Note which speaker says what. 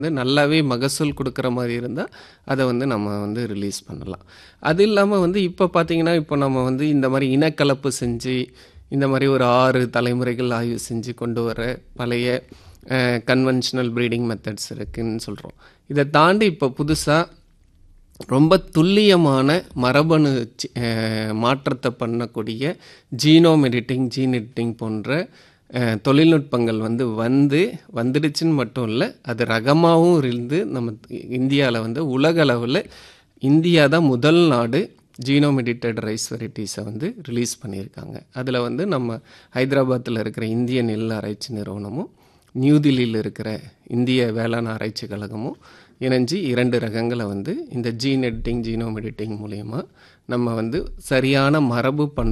Speaker 1: வந்து நல்லாவே மகசூல் கொடுக்குற மாதிரி இருந்தால் அதை வந்து நம்ம வந்து ரிலீஸ் பண்ணலாம் அது இல்லாமல் வந்து இப்போ பார்த்தீங்கன்னா இப்போ நம்ம வந்து இந்த மாதிரி இனக்கலப்பு செஞ்சு இந்த மாதிரி ஒரு ஆறு தலைமுறைகள் ஆய்வு செஞ்சு கொண்டு வர பழைய கன்வென்ஷனல் ப்ரீடிங் மெத்தட்ஸ் இருக்குதுன்னு சொல்கிறோம் இதை தாண்டி இப்போ புதுசாக ரொம்ப துல்லியமான மரபணு சி- அஹ், மாற்றத்தை பண்ணக்கூடிய ஜீனோம் எடிட்டிங் ஜீன் எடிட்டிங் போன்ற அஹ், தொழில்நுட்பங்கள் வந்து வந்து வந்துடுச்சுன்னு மட்டும் இல்லை அது ரகமாகவும் இருந்து நம்ம இந்தியாவில் வந்து உலக அளவில் இந்தியா தான் முதல் நாடு ஜீனோம் எடிட்டட் ரைஸ் வெரைட்டிஸை வந்து ரிலீஸ் பண்ணியிருக்காங்க அதில் வந்து நம்ம ஹைதராபாத்தில் இருக்கிற இந்திய நெல் ஆராய்ச்சி நிறுவனமும் நியூ தில்லியில் இருக்கிற இந்திய வேளாண் ஆராய்ச்சி கழகமும் இணைஞ்சு இரண்டு ரகங்களை வந்து இந்த ஜீன் எடிட்டிங் ஜீனோம் எடிட்டிங் மூலயமா நம்ம வந்து சரியான மரபு பண்பு